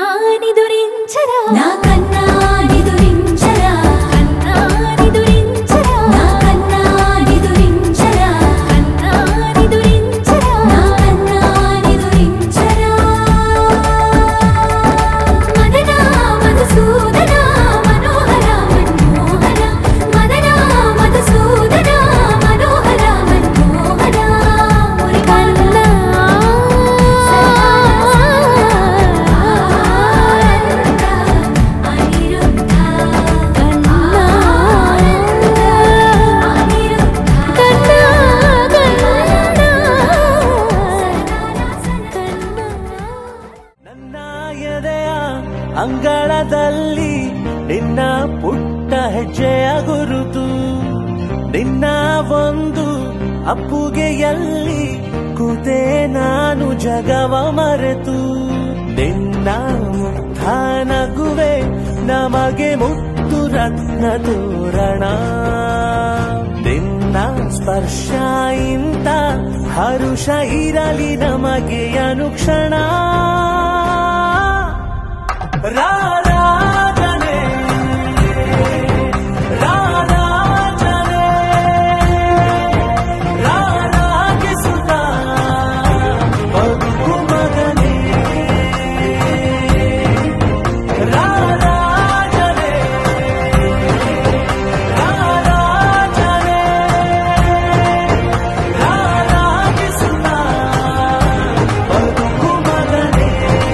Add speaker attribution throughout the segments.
Speaker 1: కన్నానిదురించరా నా కన్నానిదురించరా కన్నానిదురించరా నా కన్నానిదురించరా కన్నానిదురించరా నా కన్నానిదురించరా మదనా మధుసూదనా మనోహర మన్మోహర మదనా మధుసూదనా మనోహర మన్మోహర మురికన్నా అనిరుద్ధ కన్నా అనిరుద్ధ కన్నా కన్నా
Speaker 2: ನನ್ನ ಎದೆಯ ಅಂಗಳದಲ್ಲಿ ನಿನ್ನ ಪುಟ್ಟ ಹೆಜ್ಜೆಯ ಗುರುತು ನಿನ್ನ ಒಂದು ಅಪ್ಪುಗೆಯಲ್ಲಿ ಕೂತೆ ನಾನು ಜಗವ ಮರೆತು ನಿನ್ನ ಮುಗ್ಧ ನಗುವೆ ನಮಗೆ ಮುತ್ತು ರತ್ನ ತೋರಣ ನಿನ್ನ ಸ್ಪರ್ಶ ಇಂತ ಹರುಷ ಇರಲಿ ನಮಗೆ ಅನುಕ್ಷಣ ರಾರಾಜನೆ ರಾರಾಜನೆ ರಾರಾಗಿಸುತ್ತ ಬದುಕು ಮಗನೇ ರಾರಾಜನೆ ರಾರಾಜನೆ ರಾರಾಗಿಸುತ್ತ ಬದುಕು ಮಗನೇ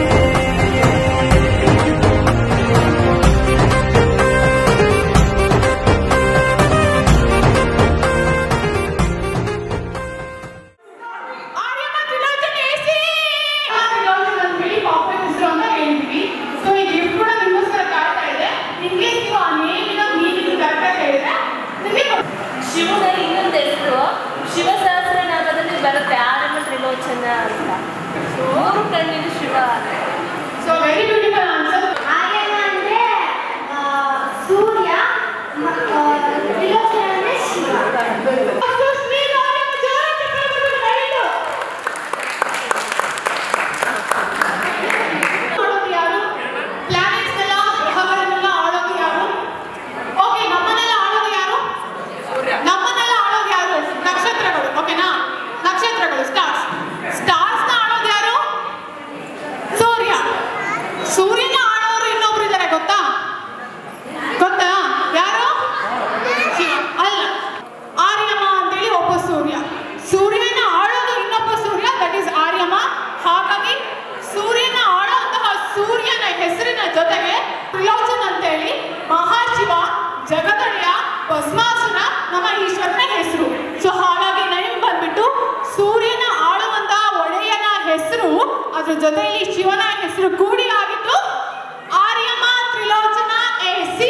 Speaker 3: ಆರ್ಯಮ್ಮ ತ್ರಿಲೋಚನ್ ಎಸಿ ಆ ತ್ರಿಲೋಚನ್ ಅಂತ ಹೇಳಿ ಪಾಪುಲರ್ ಹೆಸರು ಅಂತ ಹೇಳ್ತೀವಿ ಸೊ ಈ ಗಿಫ್ಟ್ ಕೂಡ ನಿಮಗೋಸ್ಕರ ಕಾಯ್ತಾ ಇದೆ ನಿಮಗೆ ನೀವು ಆ ನೇಮಿನ ಮೀನಿಂಗ್ ಕರೆಕ್ಟಾಗಿ ಹೇಳಿದ್ರೆ ನಿಮಗೆ
Speaker 4: ಶಿವನಲ್ಲಿ ಇನ್ನೊಂದು ಹೆಸರು ಶಿವ ಸಹಸ್ರನಾಮದಲ್ಲಿ ಬರುತ್ತೆ ಆರಮ್ಮ ತ್ರಿಲೋಚನ ಅಂತ ಮೂರು ಕಣ್ಣಿನ Shiva
Speaker 3: so very beautiful answer
Speaker 5: ಆರ್ಯನ ಅಂದ್ರೆ ಆ, ಸೂರ್ಯ ಮ- ಆ, ತ್ರಿಲೋಚನ ಅಂದ್ರೆ ಶಿವ
Speaker 3: ಮಾಡೋದು ಯಾರು ಪ್ಲಾನೆಟ್ಸ್ನೆಲ್ಲ ಗ್ರಹಗಳನ್ನೆಲ್ಲ ಆಳೋದು ಯಾರು ಓಕೆ ನಮ್ಮನ್ನೆಲ್ಲ ಆಳೋದು ಯಾರು ನಮ್ಮನ್ನೆಲ್ಲ ಆಳೋದು ಯಾರು ನಕ್ಷತ್ರಗಳು ಓಕೆನಾ ನಕ್ಷತ್ರಗಳು ಸ್ಟಾರ್ಸ್ ಸ್ಟಾರ್ಸ್ ನ ಆಳೋದು ಯಾರು ಸೂರ್ಯ ಸೂರ್ಯನ ಆಳೋರು ಇನ್ನೊಬ್ರು ಇದ್ದಾರೆ ಗೊತ್ತಾ ಗೊತ್ತಾ ಯಾರು ಶಿವ ಅಲ್ಲ ಆರ್ಯಮ ಅಂತೇಳಿ ಒಬ್ಬ ಸೂರ್ಯ ಸೂರ್ಯನ ಆಳೋದು ಇನ್ನೊಬ್ಬ ಸೂರ್ಯ ದಟ್ ಈಸ್ ಆರ್ಯಮ ಹಾಗಾಗಿ ಸೂರ್ಯನ ಆಳುವಂತಹ ಸೂರ್ಯನ ಹೆಸರಿನ ಜೊತೆಗೆ ತ್ರಿಲೋಚನ್ ಅಂತೇಳಿ ಮಹಾಶಿವ ಜಗದೊಡೆಯ ಭಸ್ಮಾಸುರ ನಮ್ಮ ಈಶ್ವರನ ಹೆಸರು ಸೊ ಹಾಗಾಗಿ ನೈಮ್ ಬಂದ್ಬಿಟ್ಟು ಸೂರ್ಯನ ಆಳುವಂತಹ ಒಡೆಯನ ಹೆಸರು ಅದ್ರ ಜೊತೆಯಲ್ಲಿ ಶಿವನ ಹೆಸರು ಕೂಡಿ ಆಗಿದ್ದು ಆರ್ಯಮ ತ್ರಿಲೋಚನ ಎ ಸಿ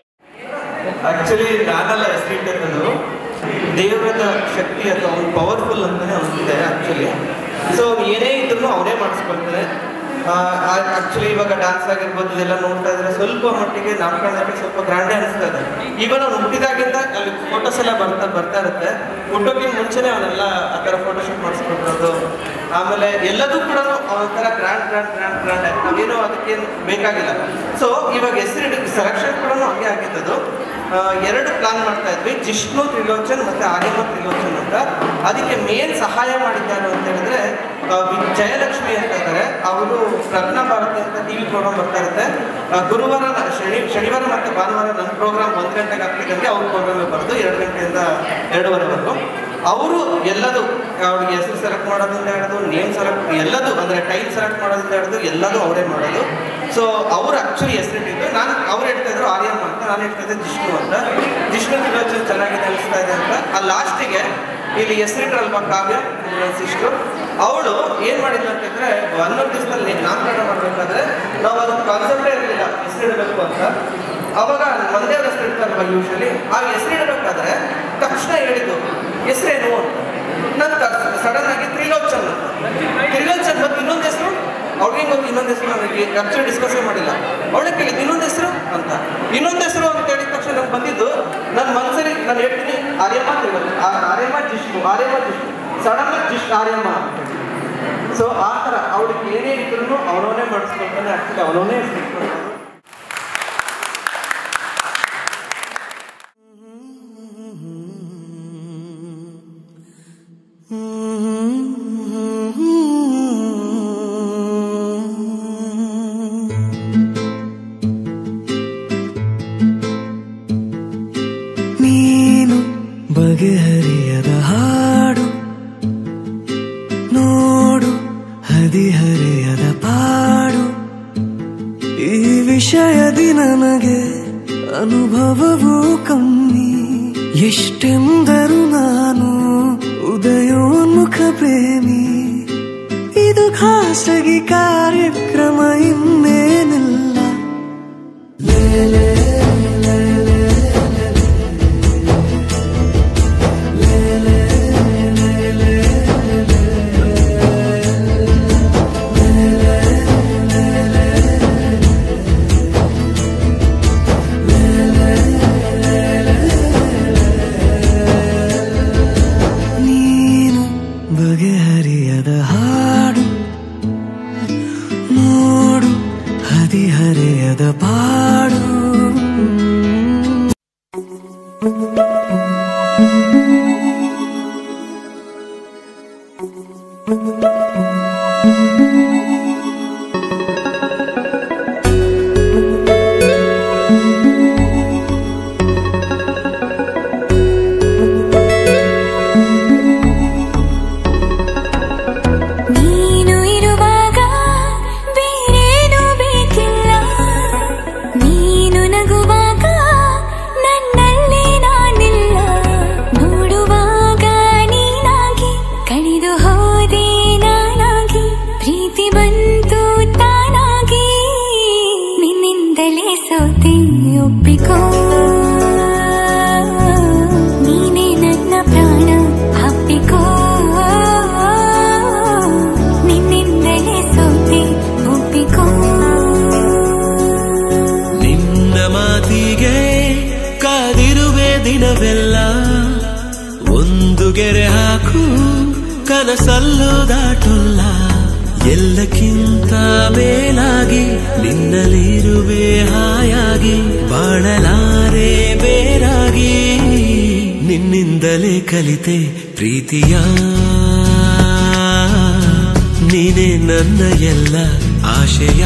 Speaker 6: ಆಕ್ಚುಲಿ ನಾನಲ್ಲ ಹೆಸರಿಟ್ಟಿರೋದು ದೇವರದ ಶಕ್ತಿ ಅಥವಾ ಅವ್ನು ಪವರ್ಫುಲ್ ಅಂತಾನೆ ಅವನಿದೆ ಆಕ್ಚುಲಿ ಸೊ ಏನೇ ಇದ್ರೂ ಅವನೇ ಮಾಡಿಸ್ಕೊಳ್ತಾನೆ ಆಕ್ಚುಲಿ ಇವಾಗ ಡ್ಯಾನ್ಸ್ ಆಗಿರ್ಬೋದು ಇದೆಲ್ಲ ನೋಡ್ತಾ ಇದ್ರೆ ಸ್ವಲ್ಪ ಮಟ್ಟಿಗೆ ನಾಮಕರಣಕ್ಕೆ ಸ್ವಲ್ಪ ಗ್ರ್ಯಾಂಡೇ ಅನಿಸ್ತಾ ಇದೆ ಈವನ್ ಅವ್ನು ಹುಟ್ಟಿದಾಗಿಂದ ಅಲ್ಲಿ ಫೋಟೋಸ್ ಎಲ್ಲ ಬರ್ತಾ ಬರ್ತಾ ಇರುತ್ತೆ ಹುಟ್ಟೋಕ್ಕಿಂತ ಮುಂಚೆನೆ ಅವನೆಲ್ಲ ಆ ಥರ ಫೋಟೋಶೂಟ್ ಮಾಡಿಸ್ಕೊಟ್ಟಿರೋದು ಆಮೇಲೆ ಎಲ್ಲದೂ ಕೂಡ ಒಂಥರ ಗ್ರ್ಯಾಂಡ್ ಗ್ರ್ಯಾಂಡ್ ಗ್ರ್ಯಾಂಡ್ ಗ್ರ್ಯಾಂಡ್ ನಾವೇನು ಅದಕ್ಕೇನು ಬೇಕಾಗಿಲ್ಲ ಸೊ ಇವಾಗ ಹೆಸರು ಸೆಲೆಕ್ಷನ್ ಕೂಡ ಹಂಗೆ ಆಗಿದ್ದದು ಆ, ಎರಡು ಪ್ಲಾನ್ ಮಾಡ್ತಾ ಇದ್ವಿ ಜಿಷ್ಣು ತ್ರಿಲೋಚನ್ ಮತ್ತೆ ಆರ್ಯಮ ತ್ರಿಲೋಚನ್ ಅಂತ ಅದಕ್ಕೆ ಮೇನ್ ಸಹಾಯ ಮಾಡಿದ್ದಾರೆ ಅಂತ ಹೇಳಿದ್ರೆ ಆ, ವಿ- ಜಯಲಕ್ಷ್ಮಿ ಅಂತ ಇದ್ದಾರೆ ಅವರು ಪ್ರಜ್ಞಾ ಭಾರತಿ ಅಂತ ಟಿವಿ ಪ್ರೋಗ್ರಾಮ್ ಬರ್ತಾ ಇರುತ್ತೆ ಆ, ಗುರುವಾರ ನ- ಶನಿ ಶನಿವಾರ ಮತ್ತೆ ಭಾನುವಾರ ನನ್ನ ಪ್ರೋಗ್ರಾಮ್ ಒಂದು ಗಂಟೆಗೆ ಆಗ್ತಿದ್ದಂಗೆ ಅವ್ರ ಪ್ರೋಗ್ರಾಮ್ ಬರೋದು ಎರಡು ಗಂಟೆಯಿಂದ ಎರಡೂವರೆವರೆಗೂ ಅವರು ಎಲ್ಲದು ಅವ್ರಿಗೆ ಹೆಸರು ಸೆಲೆಕ್ಟ್ ಮಾಡೋದ್ರಿಂದ ಹಿಡಿದು ನೇಮ್ ಸೆಲೆಕ್ಟ್ ಎಲ್ಲದು ಅಂದರೆ ಟೈಮ್ ಸೆಲೆಕ್ಟ್ ಮಾಡೋದ್ರಿಂದ ಹಿಡಿದು ಎಲ್ಲದೂ ಅವರೇ ಮಾಡೋದು ಸೊ ಅವ್ರು ಆಕ್ಚುಲಿ ಹೆಸರಿಟ್ಟಿದ್ದು ನಾನು ಅವ್ರು ಹೇಳ್ತಾ ಇದ್ರು ಆರ್ಯಮ್ಮ ಅಂತ ನಾನು ಹೇಳ್ತಾ ಇದ್ದೆ ಜಿಷ್ಣು ಅಂತ ಜಿಷ್ಣು ತ್ರಿಲೋಚನ್ ಚೆನ್ನಾಗಿದೆ ಅನಿಸ್ತಾ ಇದೆ ಅಂತ ಆ ಲಾಸ್ಟಿಗೆ ಇಲ್ಲಿ ಹೆಸರಿಟ್ರಲ್ವ ಕಾವ್ಯ ನನ್ನ ಸಿಸ್ಟರ್ ಅವಳು ಏನ್ ಮಾಡಿದ್ಲು ಅಂತಂದ್ರೆ ಹನ್ನೊಂದು ದಿವಸದಲ್ಲಿ ನಾಮಕರಣ ಮಾಡ್ಬೇಕಾದ್ರೆ ನಾವು ಅದಕ್ಕೆ ಕಾನ್ಸೆಪ್ಟೇ ಇರಲಿಲ್ಲ ಹೆಸರಿಡಬೇಕು ಅಂತ ಅವಾಗ ಮನೆದೇವ್ರ ಹೆಸರು ಇಡ್ತಾರಲ್ವ ಯೂಶಲಿ ಆ ಹೆಸರು ಇಡಬೇಕಾದ್ರೆ ತಕ್ಷಣ ಹೇಳಿದ್ದು ಹೆಸರೇನು ಅಂತ ನಂತರ ಸಡನ್ ಆಗಿ ತ್ರಿಲೋಚನ್ ಅಂತ ತ್ರಿಲೋಚನ್ ಮತ್ತೆ ಇನ್ನೊಂದು ಹೆಸರು ಅವ್ಳಿಗೆ ಗೊತ್ತು ಇನ್ನೊಂದು ಹೆಸರು ನನಗೆ ಆಕ್ಚುಲಿ ಡಿಸ್ಕಸ್ ಮಾಡಿಲ್ಲ ಅವಳಿಗೆ ಕೇಳಿದ್ದು ಇನ್ನೊಂದು ಹೆಸರು ಅಂತ ಇನ್ನೊಂದು ಹೆಸರು ಅಂತ ಹೇಳಿದ ತಕ್ಷಣ ನಂಗೆ ಬಂದಿದ್ದು ನನ್ನ ಮನಸ್ಸಲ್ಲಿ ನಾನು ಹೇಳ್ತೀನಿ ಆರ್ಯಮ್ಮ ತ್ರಿಲೋಚನ್ ಆ- ಆರ್ಯಮ್ಮ ಜಿಷ್ಣು ಆರ್ಯಮ್ಮ ಜಿಷ್ಣು ಸಡನ್ ಆಗಿ ಜಿಶ್ ಆರ್ಯಮ್ಮ ಅಂತ ಹೇಳಿ. ಸೊ ಆ ಥರ ಅವ್ಳಿಗೆ ಏನೇ ಇದ್ರೂ ಅವನವನೇ ಮಾಡಿಸ್ಕೊಳ್ತಾನೆ ಆ್ಯಕ್ಚುಲಿ ಅವನವನೇ ಸಿಕ್ಕೊಳ್ತಾನೆ
Speaker 7: ನೀನು ಬಗೆಹರಿಯದ ಹಾಡು ನೋಡು ಹದಿಹರೆಯದ ಪಾಡು ಈ ವಿಷಯದಿ ನನಗೆ ಅನುಭವವೂ ಕಮ್ಮಿ ಎಷ್ಟೆಂದರು ನಾನು ಉದಯೋನ್ಮುಖ ಪ್ರೇಮಿ ಇದು ಖಾಸಗಿ ಕಾರ್ಯಕ್ರಮ ಇನ್ನೇನಿಲ್ಲ ನೀನು ಬಗೆಹರಿಯದ ಹಾಡು ನೋಡು ಹದಿಹರೆಯದ ಪಾಡು
Speaker 1: ನೀನು ಇರುವಾಗ ಬೇರೇನು ಬೇಕಿಲ್ಲ ನೀನು ನಗುವಾಗ ನನ್ನಲ್ಲಿ ನಾನಿಲ್ಲ ನೋಡುವಾಗ ನೀನಾಗಿ ಕಳೆದು ಹೋದೆ ನಾನಾಗಿ ಪ್ರೀತಿ ಬಂತು ತಾನಾಗಿ ನಿನ್ನಿಂದಲೇ ಸೋತೆ ಒಪ್ಪಿಕೋ ನೀನೇ ನನ್ನ ಪ್ರಾಣ ಅಪ್ಪಿಕೋ ನಿನ್ನಿಂದಲೇ ಸೋತೆ ಒಪ್ಪಿಕೋ
Speaker 7: ನಿನ್ನ ಮಾತಿಗೆ ಕಾದಿರುವೆ ದಿನವೆಲ್ಲ ಒಂದು ಗೆರೆ ಹಾಕು ಕನಸಲ್ಲೂ ದಾಟುಲ್ಲ ಎಲ್ಲಕ್ಕಿಂತ ಮೇಲಾಗಿ ನಿನ್ನಲಿರುವೆ ಹಾಯಾಗಿ ಬಾಳಲಾರೆ ಬೇರಾಗಿ ನಿನ್ನಿಂದಲೇ ಕಲಿತೆ ಪ್ರೀತಿಯ ನೀನೇ ನನ್ನ ಎಲ್ಲ ಆಶಯ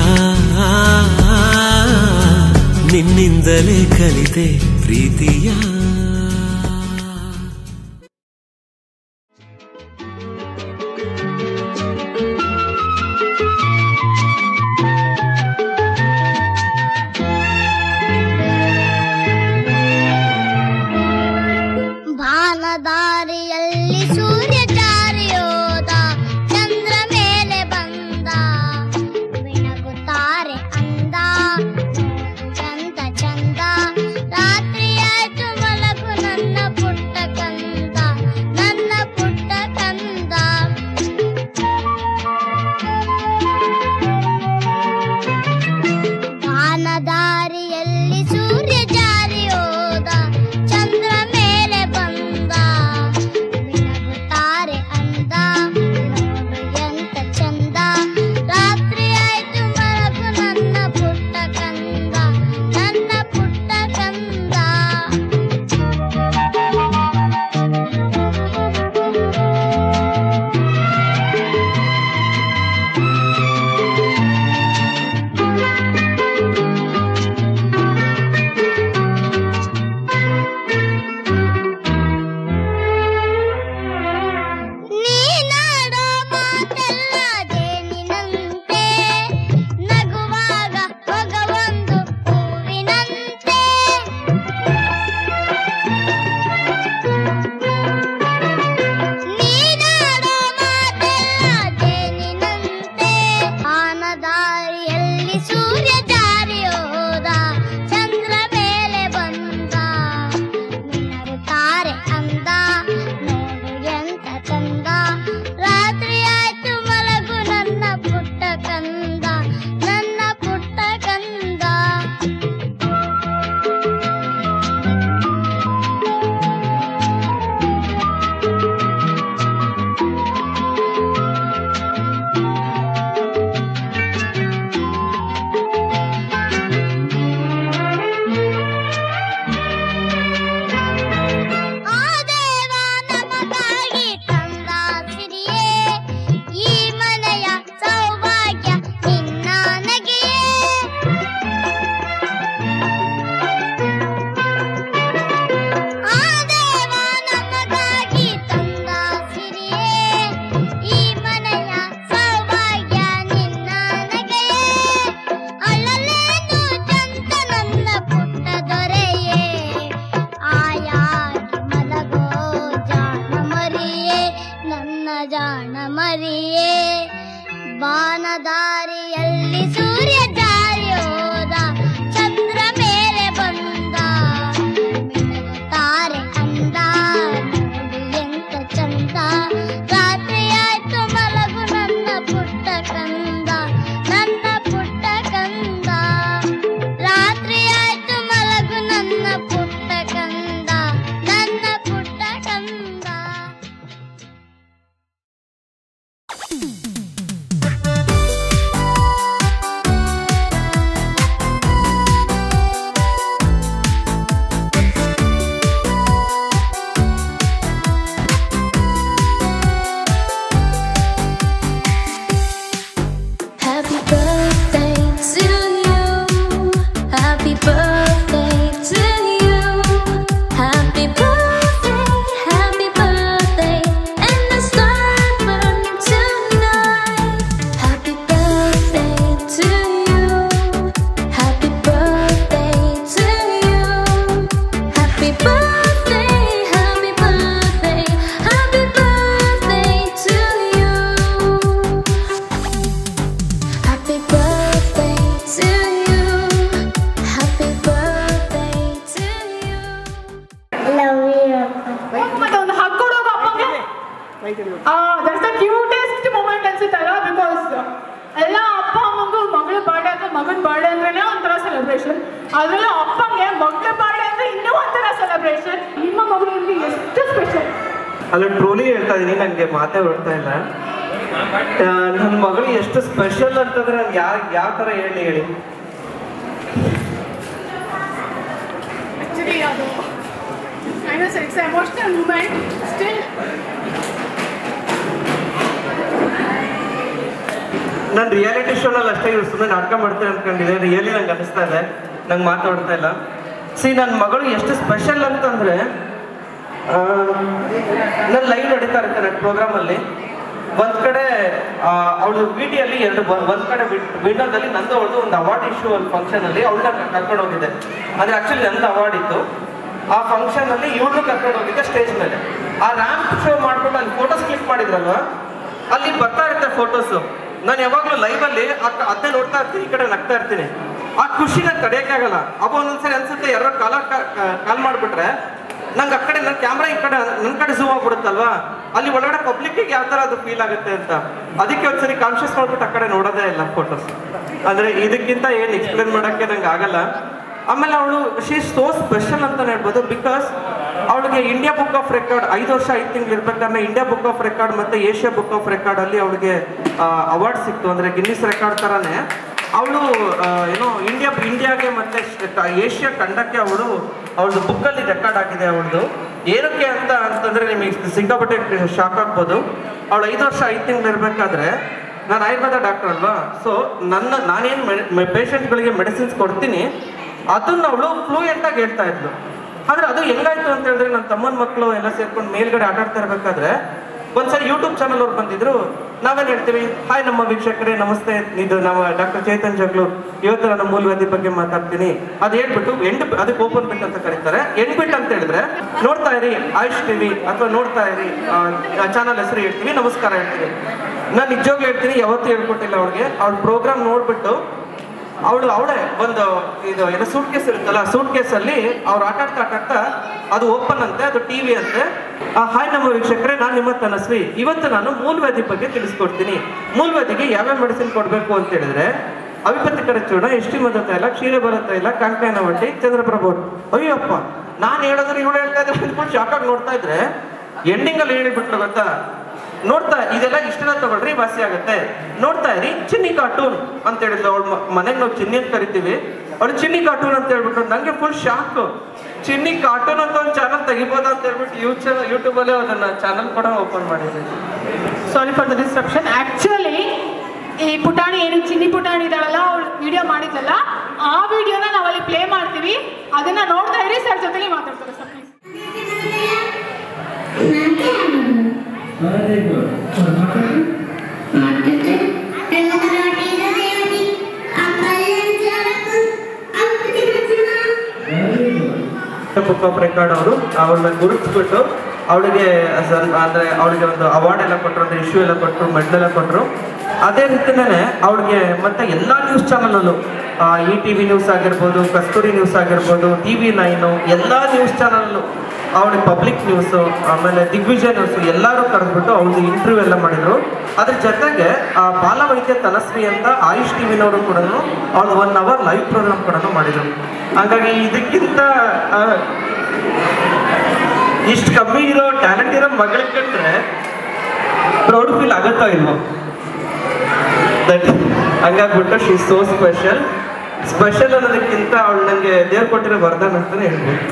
Speaker 7: ನಿನ್ನಿಂದಲೇ ಕಲಿತೆ ಪ್ರೀತಿಯ
Speaker 5: ಬಾನದಾರಿಯಲ್ಲಿ ಸೂರ್ಯ ಜಾರಿಯೋದ ಚಂದ್ರ ಮೇಲೆ ಬಂದ ಮಿಣಗುತ್ತಾರೆ ಅಂದ ಚಂದ ಚಂದ ರಾತ್ರಿಯಾಯ್ತು ಮಲಗು ನನ್ನ ಪುಟ್ಟ ಕಂದ ನನ್ನ ಪುಟ್ಟ ಕಂದ ಬಾನದಾರಿಯಲ್ಲಿ ಸೂರ್ಯ ಜಾರಿ ಹೋದ ಚಂದ್ರ ಮೇಲೆ ಬಂದ ಮಿಣಗುತ್ತಾರೆ ಅಂದ ನೋಡು ಎಂತ ಚಂದ ರಾತ್ರಿ ಆಯ್ತು ಮಲಗು ನನ್ನ ಪುಟ್ಟ ಕಂದ ನನ್ನ ಪುಟ್ಟ ಕಂದ
Speaker 3: ಸೆಲೆಬ್ರೇಷನ್ ಅದರಲ್ಲೂ ಅಪ್ಪಂಗೆ ಮಗಳ ಬಾಳೆ ಅಂದ್ರೆ ಇನ್ನೂ ಒಂಥರ ಸೆಲೆಬ್ರೇಷನ್ ನಿಮ್ಮ ಮಗಳು ನಿಮ್ಗೆ ಎಷ್ಟು ಸ್ಪೆಷಲ್
Speaker 6: ಅಲ್ಲ ಟ್ರೋಲಿ ಹೇಳ್ತಾ ಇದೀನಿ ನನಗೆ ಮಾತೇ ಬರ್ತಾ ಇಲ್ಲ ನನ್ನ ಮಗಳು ಎಷ್ಟು ಸ್ಪೆಷಲ್ ಅಂತಂದ್ರೆ ನಾನು ಯಾವ ಯಾವ ಥರ ಹೇಳಿ ಹೇಳಿ
Speaker 3: ಆಕ್ಚುಲಿ ಅದು I know sir it's emotional moment still
Speaker 6: ನಾನು ರಿಯಾಲಿಟಿ ಶೋನಲ್ಲಿ ಅಷ್ಟೇ ಇವ್ರು ಸುಮ್ಮನೆ ನಾಟಕ ಮಾಡ್ತಾರೆ ಅನ್ಕೊಂಡಿದ್ದೆ ರಿಯಲಿ ನಂಗೆ ಅನಿಸ್ತಾ ಇದೆ ನಂಗೆ ಮಾತಾಡ್ತಾ ಇಲ್ಲ ಸಿ ನನ್ನ ಮಗಳು ಎಷ್ಟು ಸ್ಪೆಷಲ್ ಅಂತಂದ್ರೆ ನನ್ನ ಲೈವ್ ನಡೀತಾ ಇರುತ್ತೆ ನನ್ನ ಪ್ರೋಗ್ರಾಮಲ್ಲಿ ಒಂದ್ ಕಡೆ ಅವಳು ವಿಡಿಯಲ್ಲಿ ಎರಡು ಬ- ಒಂದ್ ಕಡೆ ವಿಂಡೋದಲ್ಲಿ ನಂದು ಅವಳದು ಒಂದು ಅವಾರ್ಡ್ ಇಶ್ಯೂ ಅಲ್ಲಿ ಫಂಕ್ಷನ್ ಅಲ್ಲಿ ಅವಳನ್ನ ಕರ್ಕೊಂಡು ಹೋಗಿದ್ದೆ ಅಂದ್ರೆ ಆಕ್ಚುಲಿ ನಂದು ಅವಾರ್ಡ್ ಇತ್ತು ಆ ಫಂಕ್ಷನ್ ಅಲ್ಲಿ ಇವಳು ಕರ್ಕೊಂಡು ಹೋಗಿದ್ದೆ ಸ್ಟೇಜ್ ಮೇಲೆ ಆ ರ್ಯಾಂಪ್ ಶೋ ಮಾಡ್ಕೊಂಡು ಅಲ್ಲಿ ಫೋಟೋಸ್ ಕ್ಲಿಕ್ ಮಾಡಿದ್ರಲ್ವಾ ಅಲ್ಲಿ ಬರ್ತಾ ಇರುತ್ತೆ ಫೋಟೋಸ್ ನಾನು ಯಾವಾಗಲೂ ಲೈವ್ ಅಲ್ಲಿ ಅದನ್ನೇ ನೋಡ್ತಾ ಇರ್ತೀನಿ ಈ ಕಡೆ ನಗ್ತಾ ಇರ್ತೀನಿ ಆ ಖುಷಿ ನಂಗೆ ತಡೆಯೋಕ್ಕಾಗಲ್ಲ ಅಪ್ಪ ಒಂದೊಂದ್ಸರಿ ಅನ್ಸುತ್ತೆ ಯಾರೋ ಕಾಲ ಕಾಲ್ ಮಾಡ್ಬಿಟ್ರೆ ನಂಗೆ ಆ ಕಡೆ ನನ್ನ ಕ್ಯಾಮ್ರಾ ಈ ಕಡೆ ನನ್ನ ಕಡೆ ಝೂಮ್ ಆಗ್ಬಿಡುತ್ತಲ್ವಾ ಅಲ್ಲಿ ಒಳಗಡೆ ಪಬ್ಲಿಕ್ಕಿಗೆ ಯಾವ ಥರ ಅದು ಫೀಲ್ ಆಗುತ್ತೆ ಅಂತ ಅದಕ್ಕೆ ಒಂದ್ಸರಿ ಕಾನ್ಶಿಯಸ್ ಮಾಡ್ಬಿಟ್ಟು ಆ ಕಡೆ ನೋಡೋದೇ ಇಲ್ಲ ಫೋಟೋಸ್ ಅಂದ್ರೆ ಇದಕ್ಕಿಂತ ಏನು ಎಕ್ಸ್ಪ್ಲೇನ್ ಮಾಡೋಕ್ಕೆ ನಂಗೆ ಆಗಲ್ಲ ಆಮೇಲೆ ಅವಳು ಶಿ ಸೋ ಸ್ಪೆಷಲ್ ಅಂತ ಹೇಳ್ಬೋದು ಬಿಕಾಸ್ ಅವಳಿಗೆ ಇಂಡಿಯಾ ಬುಕ್ ಆಫ್ ರೆಕಾರ್ಡ್ ಐದು ವರ್ಷ ಐದು ತಿಂಗಳು ಇರ್ಬೇಕಾದ್ರೆ ಇಂಡಿಯಾ ಬುಕ್ ಆಫ್ ರೆಕಾರ್ಡ್ ಮತ್ತೆ ಏಷ್ಯಾ ಬುಕ್ ಆಫ್ ರೆಕಾರ್ಡ್ ಅಲ್ಲಿ ಅವಳಿಗೆ ಅವಾರ್ಡ್ ಸಿಕ್ತು ಅಂದ್ರೆ ಗಿನ್ನಿಸ್ ರೆಕಾರ್ಡ್ ತರಾನೇ ಅವಳು ಏನೋ ಇಂಡಿಯಾ ಇಂಡಿಯಾಗೆ ಮತ್ತೆ ಶ- ಏಷ್ಯಾ ಖಂಡಕ್ಕೆ ಅವಳು ಅವಳದು ಬುಕ್ಕಲ್ಲಿ ರೆಕಾರ್ಡ್ ಆಗಿದೆ ಅವಳದು ಏನಕ್ಕೆ ಅಂತ ಅಂತಂದ್ರೆ ನಿಮಗೆ ಸಿಕ್ಕಾಪಟ್ಟೆ ಶಾಕ್ ಆಗ್ಬೋದು ಅವಳು ಐದು ವರ್ಷ ಐದು ತಿಂಗಳು ಇರಬೇಕಾದ್ರೆ ನಾನು ಆಯುರ್ವೇದ ಡಾಕ್ಟರ್ ಅಲ್ವಾ ಸೊ ನನ್ನ ನಾನೇನು ಪೇಷಂಟ್ಗಳಿಗೆ ಮೆಡಿಸಿನ್ಸ್ ಕೊಡ್ತೀನಿ ಅದನ್ನ ಅವಳು ಫ್ಲೂಯೆಂಟ್ ಆಗಿ ಹೇಳ್ತಾ ಇದ್ಲು ಆದ್ರೆ ಅದು ಹೆಂಗಾಯ್ತು ಅಂತ ಹೇಳಿದ್ರೆ ನನ್ನ ತಮ್ಮನ ಮಕ್ಕಳು ಎಲ್ಲ ಸೇರ್ಕೊಂಡು ಮೇಲ್ಗಡೆ ಆಟ ಆಡ್ತಾ ಇರ್ಬೇಕಾದ್ರೆ ಒಂದ್ಸರಿ ಯೂಟ್ಯೂಬ್ ಚಾನಲ್ ಅವ್ರು ಬಂದಿದ್ರು ನಾವೇನ್ ಹೇಳ್ತೀವಿ ಹಾಯ್ ನಮ್ಮ ವೀಕ್ಷಕರೇ ನಮಸ್ತೆ ಇದು ನಮ್ಮ ಡಾಕ್ಟರ್ ಚೇತನ್ ಜಗ್ಲು ಇವತ್ತು ನಾನು ಮೂಲವ್ಯಾಧಿ ಬಗ್ಗೆ ಮಾತಾಡ್ತೀನಿ ಅದು ಹೇಳ್ಬಿಟ್ಟು ಎಂಡ್ ಅದಕ್ಕೆ ಓಪನ್ ಬಿಟ್ ಅಂತ ಕರೀತಾರೆ ಎಂಡ್ ಬಿಟ್ ಅಂತ ಹೇಳಿದ್ರೆ ನೋಡ್ತಾ ಇರಿ ಆಯುಷ್ ಟಿವಿ ಅಥವಾ ನೋಡ್ತಾ ಇರಿ ಚಾನಲ್ ಹೆಸರು ಹೇಳ್ತೀವಿ ನಮಸ್ಕಾರ ಹೇಳ್ತೀವಿ ನಾನು ನಿಜವಾಗ್ಲೂ ಹೇಳ್ತೀನಿ ಯಾವತ್ತೂ ಹೇಳ್ಕೊಟ್ಟಿಲ್ಲ ಅವ್ರಿಗೆ ಅವ್ರ ಪ್ರೋಗ್ರಾಮ್ ನೋಡ್ಬಿಟ್ಟು ಅವಳು ಅವಳೇ ಒಂದು ಇದು ಏನೋ ಸೂಟ್ ಕೇಸ್ ಇರುತ್ತಲ್ಲ ಸೂಟ್ ಕೇಸಲ್ಲಿ ಅವ್ರು ಆಟ ಆಡ್ತಾ ಆಟ ಆಡ್ತಾ ಅದು ಓಪನ್ ಅಂತೆ ಅದು ಟಿವಿ ಅಂತೆ ಆ, ಹಾಯ್ ನಮ್ಮ ವೀಕ್ಷಕರೇ ನಾನು ನಿಮ್ಮ ತನಸ್ವಿ ಇವತ್ತು ನಾನು ಮೂಲವ್ಯಾಧಿ ಬಗ್ಗೆ ತಿಳಿಸ್ಕೊಡ್ತೀನಿ ಮೂಲವ್ಯಾಧಿಗೆ ಯಾವ್ಯಾವ ಮೆಡಿಸಿನ್ ಕೊಡಬೇಕು ಅಂತ ಹೇಳಿದ್ರೆ ಅವಿಪತ್ತಿಕರ ಚೂರ್ಣ ಎಷ್ಟಿ ಮದ ತೈಲ ಕ್ಷೀರ ಬರುತ್ತಾ ಇಲ್ಲ ಕಾಂಕಾಯನ ವಡ್ಡಿ ಚಂದ್ರಪ್ರಭು ಅಯ್ಯಪ್ಪ ನಾನು ಹೇಳಿದ್ರೆ ಇವಳು ಹೇಳ್ತಾ ಇದ್ರೆ ಅಂದ್ಕೊಂಡು ಶಾಕಾಗಿ ನೋಡ್ತಾ ಇದ್ರೆ ಎಂಡಿಂಗ್ ಅಲ್ಲಿ ಹೇಳಿಬಿಟ್ಲು ಗೊತ್ತಾ ನೋಡ್ತಾ ಇದೆಲ್ಲ ಇಷ್ಟೆಲ್ಲ ತಗೊಳ್ರಿ ವಾಸಿ ಆಗುತ್ತೆ ನೋಡ್ತಾ ಇರಿ ಚಿನ್ನಿ ಕಾರ್ಟೂನ್ ಅಂತ ಹೇಳಿದ್ಲು ಅವಳು ಮನೆಗೆ ನಾವು ಚಿನ್ನಿ ಅಂತ ಕರಿತೀವಿ ಅವಳು ಚಿನ್ನಿ ಕಾರ್ಟೂನ್ ಅಂತ ಹೇಳ್ಬಿಟ್ಟು ನಂಗೆ ಫುಲ್ ಶಾಕ್ ಚಿನ್ನಿ ಕಾರ್ಟೂನ್ ಅಂತ ಒಂದು ಚಾನಲ್ ತೆಗಿಬೋದಾ ಅಂತ ಹೇಳ್ಬಿಟ್ಟು ಯೂಟ್ಯೂಬ್ ಯೂಟ್ಯೂಬಲ್ಲೇ ಅದನ್ನ ಚಾನಲ್ ಕೂಡ ಓಪನ್ ಮಾಡಿದ್ದೆ
Speaker 3: sorry for the disruption actually ಈ ಪುಟಾಣಿ ಏನು ಚಿನ್ನಿ ಪುಟಾಣಿ ಇದ್ದಾಳಲ್ಲ ಅವಳು ವಿಡಿಯೋ ಮಾಡಿದ್ಲಲ್ಲ ಆ ವಿಡಿಯೋನ ನಾವಲ್ಲಿ ಪ್ಲೇ ಮಾಡ್ತೀವಿ ಅದನ್ನ ನೋಡ್ತಾ ಇರಿ ಸರ್ ಜೊತೆಗೆ ಮಾತಾಡ್ತಾರೆ sir please
Speaker 6: book of record ಅವರು ಅವಳನ್ನ ಗುರುತಿಸ್ಬಿಟ್ಟು ಅವಳಿಗೆ ಸನ್- ಅಂದ್ರೆ ಅವಳಿಗೆ ಒಂದು ಅವಾರ್ಡ್ ಎಲ್ಲ ಕೊಟ್ಟರು ಅಂದ್ರೆ ಇಶ್ಯೂ ಎಲ್ಲ ಕೊಟ್ಟರು ಮೆಡಲ್ ಎಲ್ಲ ಕೊಟ್ಟರು ಅದೇ ರೀತಿನೇ ಅವಳಿಗೆ ಮತ್ತೆ ಎಲ್ಲ ನ್ಯೂಸ್ ಚಾನಲಲ್ಲೂ ಇ ಟಿ ವಿ ನ್ಯೂಸ್ ಆಗಿರ್ಬೋದು ಕಸ್ತೂರಿ ನ್ಯೂಸ್ ಆಗಿರ್ಬೋದು ಟಿ ವಿ ನೈನು ಎಲ್ಲ ನ್ಯೂಸ್ ಚಾನಲ್ಲು ಅವಳಿಗೆ ಪಬ್ಲಿಕ್ ನ್ಯೂಸು ಆಮೇಲೆ ದಿಗ್ವಿಜಯ ನ್ಯೂಸು ಎಲ್ಲರೂ ಕರೆದ್ಬಿಟ್ಟು ಅವಳದು ಇಂಟರ್ವ್ಯೂ ಎಲ್ಲ ಮಾಡಿದ್ರು ಅದ್ರ ಜೊತೆಗೆ ಆ ಬಾಲವೈದ್ಯ ತನಸ್ವಿ ಅಂತ ಆಯುಷ್ ಟಿವಿನವರು ಕೂಡ ಅವ್ಳು ಒನ್ ಅವರ್ ಲೈವ್ ಪ್ರೋಗ್ರಾಮ್ ಕೂಡ ಮಾಡಿದ್ರು ಹಾಗಾಗಿ ಇದಕ್ಕಿಂತ ಆ, ಇಷ್ಟು ಕಮ್ಮಿ ಇರೋ ಟ್ಯಾಲೆಂಟ್ ಇರೋ ಮಗಳ ಕಂಡ್ರೆ ಪ್ರೌಡ್ ಫೀಲ್ ಆಗುತ್ತೋ ಇಲ್ವೋ ದಟ್ ಹಂಗಾಗ್ಬಿಟ್ಟು ಶಿ ಸೋ ಸ್ಪೆಷಲ್ ಸ್ಪೆಷಲ್ ಅನ್ನೋದಕ್ಕಿಂತ ಅವಳು ನನಗೆ ದೇವ್ರು ಕೊಟ್ಟಿರೋ ವರದಾನ ಅಂತಾನೆ ಹೇಳ್ಬೋದು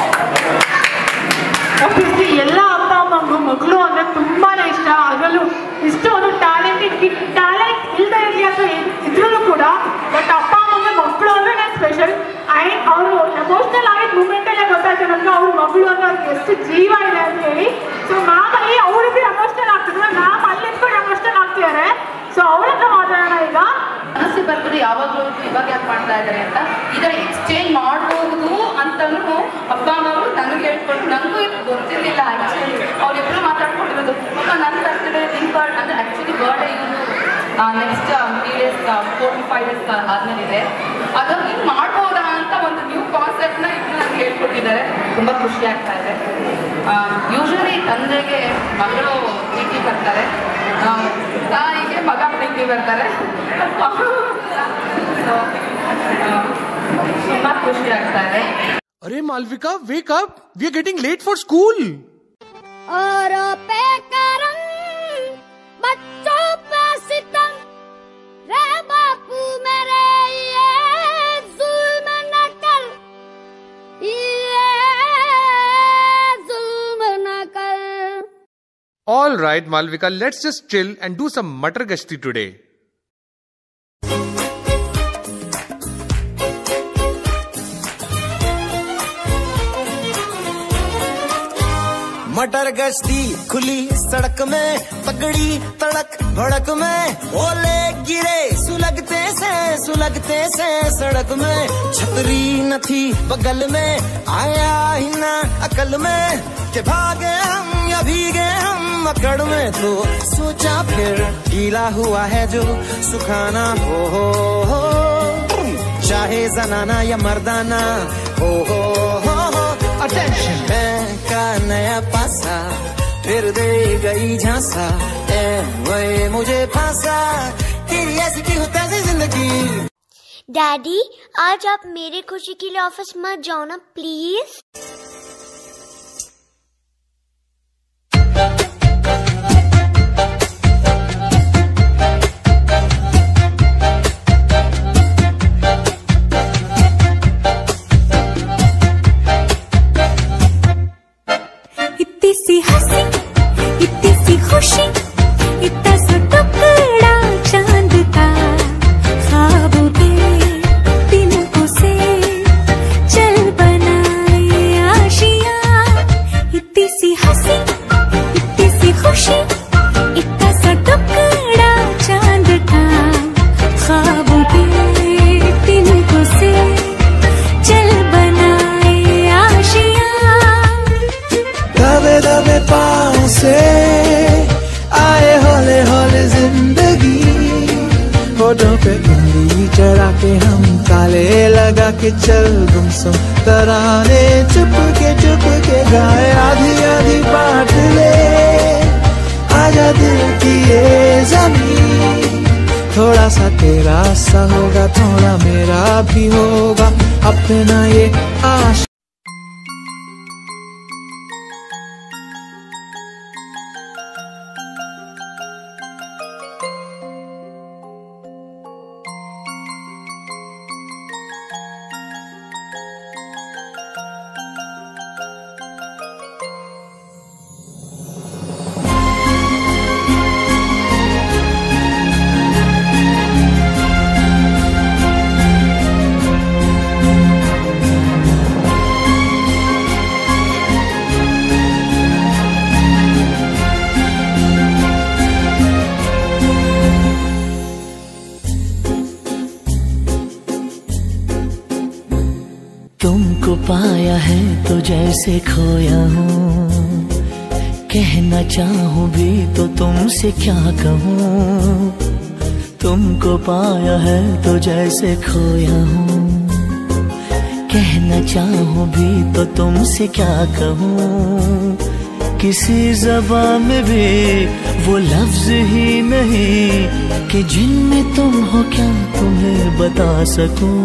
Speaker 3: ಆಬ್ವಿಯಸ್ಲಿ ಎಲ್ಲ ಅಪ್ಪ ಅಮ್ಮಂಗೂ ಮಗಳು ಅಂದ್ರೆ ತುಂಬಾನೇ ಇಷ್ಟ ಅದರಲ್ಲೂ ಇಷ್ಟು ಒಂದು ಟ್ಯಾಲೆಂಟೆಡ್ ಕಿಡ್ ಟ್ಯಾಲೆಂಟ್ ಇಲ್ಲದೆ ಇರಲಿ ಅಂತ ಇದ್ರೂ ಕೂಡ ಬಟ್ ಅಪ್ಪ ಅಮ್ಮಂಗೆ ಮಕ್ಕಳು ಅಂದ್ರೆ ಸ್ಪೆಷಲ್ ಆ್ಯಂಡ್ ಅವರು ಎಮೋಷ್ನಲ್ ಆಗಿದ್ದ ಮೂಮೆಂಟಲ್ಲೇ ಗೊತ್ತಾಯ್ತು ನಮ್ಗೆ ಅವ್ರ ಮಗಳು ಅಂದ್ರೆ ಅವ್ರಿಗೆ ಎಷ್ಟು ಜೀವ ಇದೆ ಅಂತ ಹೇಳಿ ಸೊ ಮ್ಯಾಮ್ ಅಲ್ಲಿ ಅವ್ರಿಗೆ ಎಮೋಷ್ನಲ್ ಆಗ್ತಿದ್ರೆ ಮ್ಯಾಮ್ ಅಲ್ಲಿ ನಿಂತ್ಕೊಂಡು ಎಮೋಷ್ನಲ್ ಆಗ್ತಿದ್ದಾರೆ ಸೊ ಅವ್ರ ಹತ್ರ ಮಾತಾಡೋಣ ಈಗ
Speaker 8: ಮನಸ್ಸು ಬರ್ಬೋದು ಯಾವಾಗಲೂ ಇವಾಗ ಯಾಕೆ ಮಾಡ್ತಾ ಇದ್ದಾರೆ ಅಂತ ಇದರ ಎಕ್ಸ್ಚೇಂಜ್ ಮಾಡಬಹುದು ಅಂತಲೂ ಅಪ್ಪ ಅಮ್ಮವರು ನನಗೆ ಹೇಳ್ಕೊಂಡು ನನಗೂ ಇದು ಗೊತ್ತಿರಲಿಲ್ಲ ಆ್ಯಕ್ಚುಲಿ ಅವರಿಬ್ಬರು ಮಾತಾಡ್ಕೊಂಡಿರೋದು ಅಪ್ಪ ನನ್ನ ಬರ್ತಡೇ ನಿನ್ ಬರ್ಡ್ ಅಂದರೆ ಆ್ಯಕ್ಚುಲಿ ಬರ್ಡೇ ಇವರು next three days four five days ಆದ್ಮೇಲೆ ಇದೆ ಅದು ಹಿಂಗೆ ಮಾಡ್ಬೋದಾ ಅಂತ ಒಂದು ನ್ಯೂ ಕಾನ್ಸೆಪ್ಟ್ನ ಇಬ್ಬರು ನನಗೆ ಹೇಳ್ಕೊಟ್ಟಿದ್ದಾರೆ ತುಂಬ ಖುಷಿ ಆಗ್ತಾ ಇದೆ ಯೂಶಲಿ ತಂದೆಗೆ ಮಗಳು ಪ್ರೀತಿ ಬರ್ತಾರೆ ಆ, ತಾಯಿಗೆ ಮಗ ಪ್ರೀತಿ ಬರ್ತಾರೆ So, ಆ, ಖುಷಿ ಆಗ್ತಾ ಇದೆ
Speaker 9: अरे Malavika wake up we are getting late for school
Speaker 5: और पे करम बच्चों पे सितम रे बापू मेरे ये जुल्म न कर ये जुल्म न कर
Speaker 9: All right, Malvika, let's just chill and do some matar gashti today.
Speaker 10: मटर गश्ती खुली सड़क में पगड़ी तड़क भड़क में ओले गिरे सुलगते से सुलगते से सड़क में छतरी न थी बगल में आया ही ना अकल में के भागे हम या भीगे हम अकड़ में तो सोचा फिर गीला हुआ है जो सुखाना हो हो हो चाहे जनाना या मर्दाना हो हो हो हो अटेंशन बैंक का नया पासा फिर दे गई झांसा ए वही मुझे फांसा तेरी ऐसी की होता है जिंदगी
Speaker 5: डैडी आज आप मेरे खुशी के लिए ऑफिस मत जाओ ना प्लीज
Speaker 1: इतनी सी हंसी इतनी सी खुशी इतना सा टुकड़ा चांद का ख्वाबों के तिनकों से चल बनाए आशिया इतनी सी हंसी इतनी सी खुशी इतना सा टुकड़ा चांद का ख्वाबों के तिनकों से चल बनाए आशिया
Speaker 2: दबे दबे पाँव से आए हौले हौले जिंदगी होठों पे उंगली चढ़ा के हम ताले लगा के चल गुमसुम तराने चुप के चुप के गाए आधी आधी बांट ले आजा दिल की ये जमीन थोड़ा सा तेरा सा होगा थोड़ा मेरा भी होगा अपना ये आश
Speaker 11: तुमको पाया है तो जैसे खोया हूँ कहना चाहूँ भी तो तुमसे क्या कहूँ तुमको पाया है तो जैसे खोया हूँ कहना चाहूँ भी तो तुमसे क्या कहूँ किसी जबान में भी वो लफ्ज ही नहीं कि जिनमें तुम हो क्या तुम्हें बता सकूं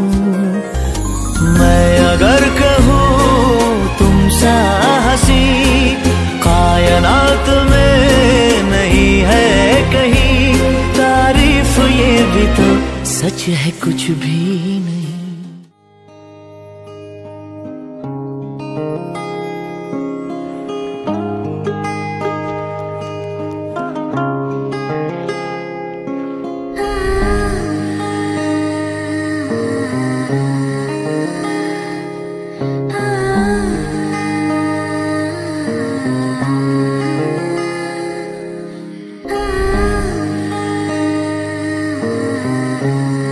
Speaker 11: मैं अगर कहूँ तुम सा हसी कायनात में नहीं है कहीं तारीफ ये भी तो सच है कुछ भी नहीं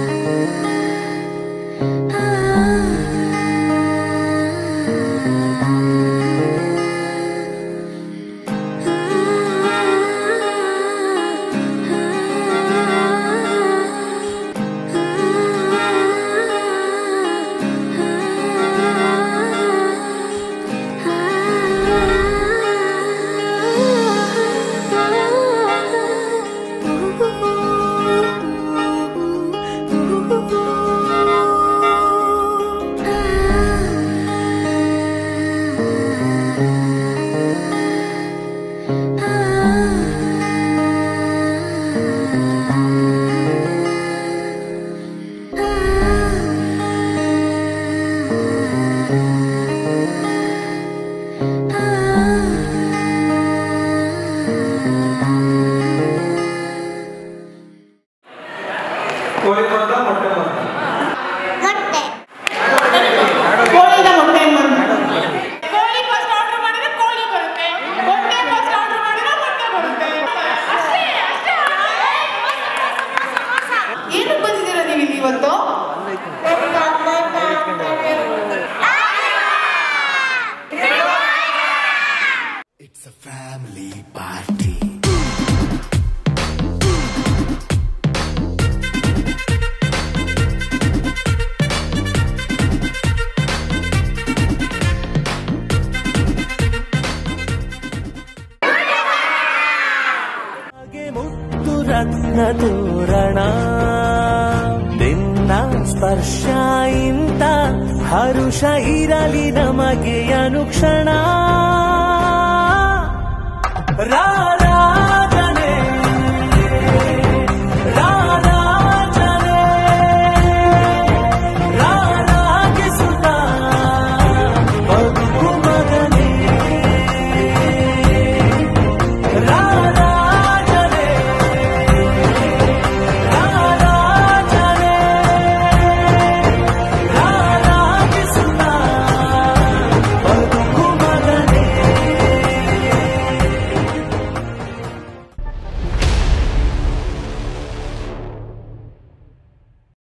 Speaker 5: Ah
Speaker 11: ಸ್ಪರ್ಶ ಇಂತ ಹರುಷ ಇರಲಿ ನಮಗೆ ಅನುಕ್ಷಣ ರಾರ